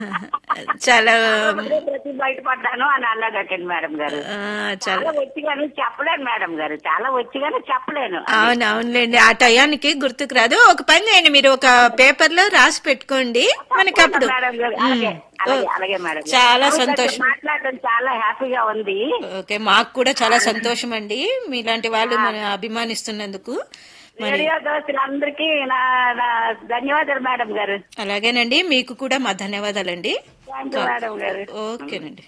చాలా అప్పుడే ప్రతి బయటపడ్డాను అని అన్నాడటండి మేడం గారు ఆ, చాలా చాలా వచ్చిగాను చెప్పలేను మేడం గారు చాలా వచ్చిగాను చెప్పలేను అవును అవునులేండి ఆ టయానికి గుర్తుకు రాదు ఒక పని చేయండి మీరు ఒక పేపర్ లో రాసి పెట్టుకోండి మనకి అప్పుడు మేడం గారు అలాగే అలాగే అలాగే మేడం గారు. చాలా అవును, సంతోషం. మాట్లాడడం చాలా హ్యాపీగా ఉంది ఓకే మాకు కూడా చాలా సంతోషం అండి మీలాంటి వాళ్ళు మన అభిమానిస్తున్నందుకు మరి రేడియో దోస్తులందరికీ నా నా ధన్యవాదాలు మేడం గారు అలాగేనండి మీకు కూడా మా ధన్యవాదాలండి థ్యాంక్ యూ మేడం గారు ఓకేనండి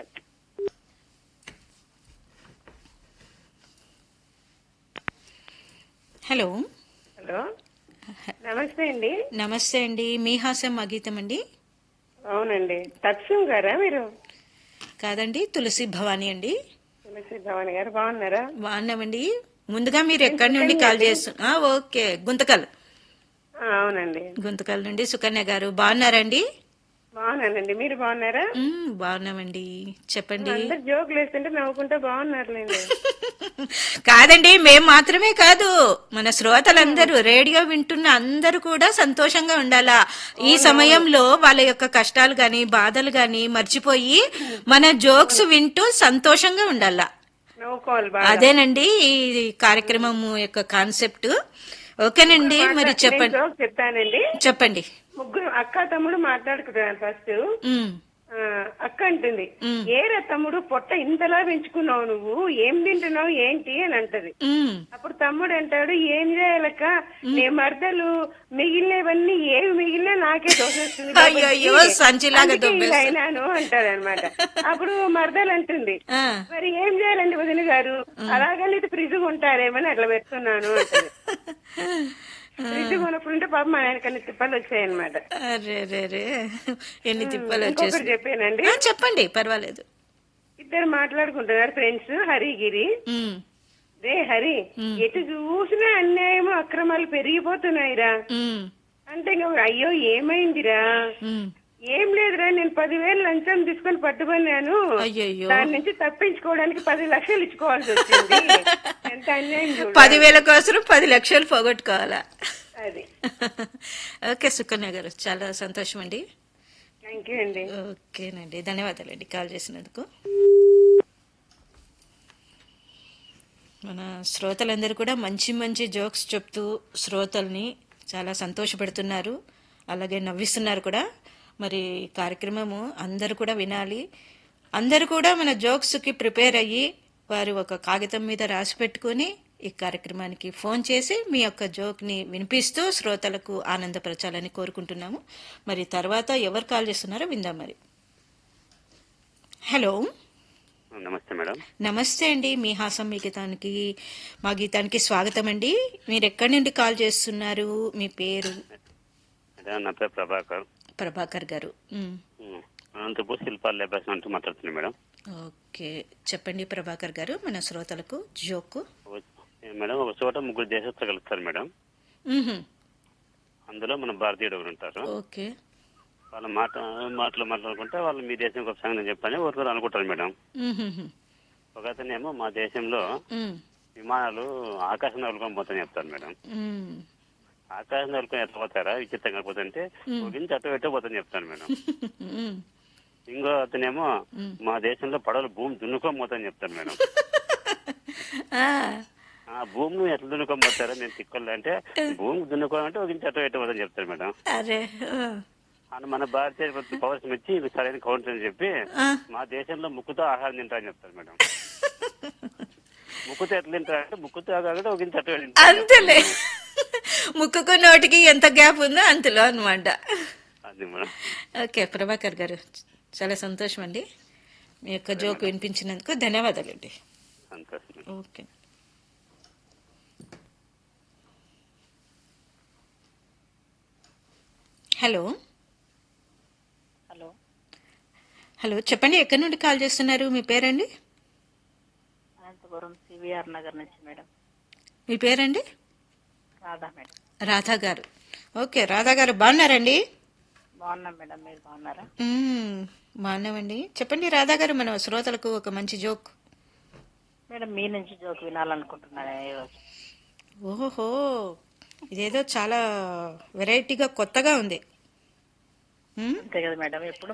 హలో హలో నమస్తే అండి నమస్తే అండి మీ హాస్యం మా గీతం అండి అవునండి తత్సం గారా మీరు కాదండి తులసి భవానీ అండి తులసి భవాని గారు బాగున్నారా బాగున్నామండి ముందుగా మీరు ఎక్కడి నుండి కాల్ చేస్తున్నా ఓకే గుంతకల్ ఆ, అవునండి గుంతకల్ నుండి సుకన్య గారు బాగున్నారండి బాగున్నానండి మీరు బాగున్నారా మ్మ్, బాగున్నామండి చెప్పండి అందరు జోకులు వేస్తుంటే నవ్వుకుంటే బాగున్నారులేండి కాదండి మేం మాత్రమే కాదు మన శ్రోతలందరూ రేడియో వింటున్న అందరూ కూడా సంతోషంగా ఉండాలా ఈ సమయంలో వాళ్ళ యొక్క కష్టాలు గాని బాధలు గాని మర్చిపోయి మన జోక్స్ వింటూ సంతోషంగా ఉండాలా నవ్వుకోవాలి బాగా అదేనండి ఈ కార్యక్రమం యొక్క కాన్సెప్ట్ ఓకేనండి మరి నేను చెప్పండి జోక్ చెప్తానండి చెప్పండి ముగ్గురు అక్క తమ్ముడు మాట్లాడుకుంటున్నారు ఫస్ట్ మ్మ్. ఆ, అక్క అంటుంది మ్. ఏరా తమ్ముడు పొట్ట ఇంతలా పెంచుకున్నావు నువ్వు ఏం తింటున్నావు ఏంటి అని అంటది మ్మ్. అప్పుడు తమ్ముడు అంటాడు ఏం చేయాలక్క నే మరదలు మిగిలినవన్నీ ఏవి మిగిలినా నాకే దోషొస్తుంది కాబట్టి అయ్యయ్యో, సంచిలాగా అందుకే ఇలా దొబ్బేస్తా. అయినాను అంటాడు అనమాట అప్పుడు మరదలు అంటుంది ఆ. మరి ఏం చేయాలండి వదిన గారు అలాగని ఇది ఫ్రిడ్జ్ కొంటారేమని అట్లా పెడుతున్నాను అంటది ఫ్రిడ్జ్ కొనుక్కుంటే పాప మా ఆయనకన్నా తిప్పలు వచ్చాయన్నమాట అరే రే రే ఎన్ని తిప్పలు ఇంకొకటి వచ్చేసి చెప్పానండి ఆ, చెప్పండి పర్వాలేదు ఇద్దరు మాట్లాడుకుంటున్నారు ఫ్రెండ్స్ హరిగిరి మ్మ్. రే హరి ఎటు చూసినా అన్యాయము అక్రమాలు పెరిగిపోతున్నాయిరా మ్మ్. అంటే ఇంకా అయ్యో ఏమైందిరా మ్మ్. ఏం లేదురా నేను పదివేలు లంచం తీసుకొని పట్టుకున్నాను అయ్యయ్యో దాని నుంచి తప్పించుకోవడానికి పది లక్షలు ఇచ్చుకోవాల్సి వచ్చింది ఎంత అన్యాయం చూడు పదివేల కోసం పది లక్షలు పోగొట్టుకోవాలా అది ఓకే సుకన్య గారు చాలా సంతోషం అండి థ్యాంక్ యూ అండి ఓకేనండి ధన్యవాదాలండి కాల్ చేసినందుకు మన శ్రోతలందరూ కూడా మంచి మంచి జోక్స్ చెప్తూ శ్రోతల్ని చాలా సంతోషపెడుతున్నారు అలాగే నవ్విస్తున్నారు కూడా మరి ఈ కార్యక్రమము అందరూ కూడా వినాలి అందరూ కూడా మన జోక్స్కి ప్రిపేర్ అయ్యి వారు ఒక కాగితం మీద రాసి పెట్టుకొని ఈ కార్యక్రమానికి ఫోన్ చేసి మీ యొక్క జోక్ని వినిపిస్తూ శ్రోతలకు ఆనందపరచాలని కోరుకుంటున్నాము మరి తర్వాత ఎవరు కాల్ చేస్తున్నారో విందాం మరి హలో నమస్తే మేడం నమస్తే అండి మీ హాసం మీ గీతానికి మా గీతానికి స్వాగతం అండి మీరు ఎక్కడి నుండి కాల్ చేస్తున్నారు మీ పేరు మేడం నా పేరు ప్రభాకర్ ప్రభాకర్ గారు మ్, ఉమ్, అనంతపూర్ శిల్పాలు లేపేసిన అంటూ మాట్లాడుతున్నాను మేడం ఓకే చెప్పండి ప్రభాకర్ గారు మన శ్రోతలకు జోకు ఒక- మేడం ఒక చోట ముగ్గురు దేశస్తులు కలుస్తారు మేడం మ్హూ. అందులో మన భారతీయుడు ఒకరు ఉంటారు ఓకే వాళ్ళ మాట మాటలు మాట్లాడుకుంటే వాళ్ళు మీ దేశం గొప్ప సంగతి చెప్పని ఒకరు అనుకుంటారు మేడం మ్హూహు. ఒక అతనేమో మా దేశంలో మ్, విమానాలు ఆకాశం నలుకొని పోతాయని చెప్తారు మేడం మ్. ఆకాశం నలుకొని ఎట్లా పోతారా విచిత్రంగా పోతుంటే ఒక ఇంచు అటు పెట్టే పోతాని చెప్తాను మేడం మ్. ఇంకో అతనేమో మా దేశంలో పడవలు భూమి దున్నుకొని పోతాని చెప్తాను మేడం ఆ, ఆ భూమిని ఎట్లా దున్నుకొని పోతారా నేను తిక్కలు అంటే భూమి దున్నుకోవాలంటే ఒక ఇంచు అటు పెట్టే పోతాని చెప్తారు మేడం అరే ఆ, అని మన భారతీయ పౌరుషం ఇచ్చి ఇది సరైన కౌంటర్ అని చెప్పి ఆ. మా దేశంలో ముక్కుతో ఆహారం తింటారని చెప్తారు మేడం ముక్కుతో ఎట్లా తింటారంటే ముక్కుతో కాకుండా ఒక ఇంచు అటు పెట్టి తింటారు. అంతలే ముక్కుకు నోటికి ఎంత గ్యాప్ ఉందో అంతలో అనమాట అది మేడం ఓకే ప్రభాకర్ గారు చాలా సంతోషం అండి మీ యొక్క జోక్ వినిపించినందుకు ధన్యవాదాలండి సంతోషం ఓకే హలో హలో హలో చెప్పండి ఎక్కడి నుండి కాల్ చేస్తున్నారు మీ పేరండి అనంతపురం సివిఆర్ నగర్ నుంచి మేడం మీ పేరండి రాధా మేడం రాధా గారు ఓకే రాధా గారు బాగున్నారండి బాగున్నాం మేడం మీరు బాగున్నారా మ్మ్, బాగున్నామండి చెప్పండి రాధా గారు మన శ్రోతలకు ఒక మంచి జోక్ మేడం మీ నుంచి జోక్ వినాలనుకుంటున్నాను ఈరోజు ఓహో ఇదేదో చాలా వెరైటీగా కొత్తగా ఉంది ఉమ్? అంతే కదా మేడం ఎప్పుడు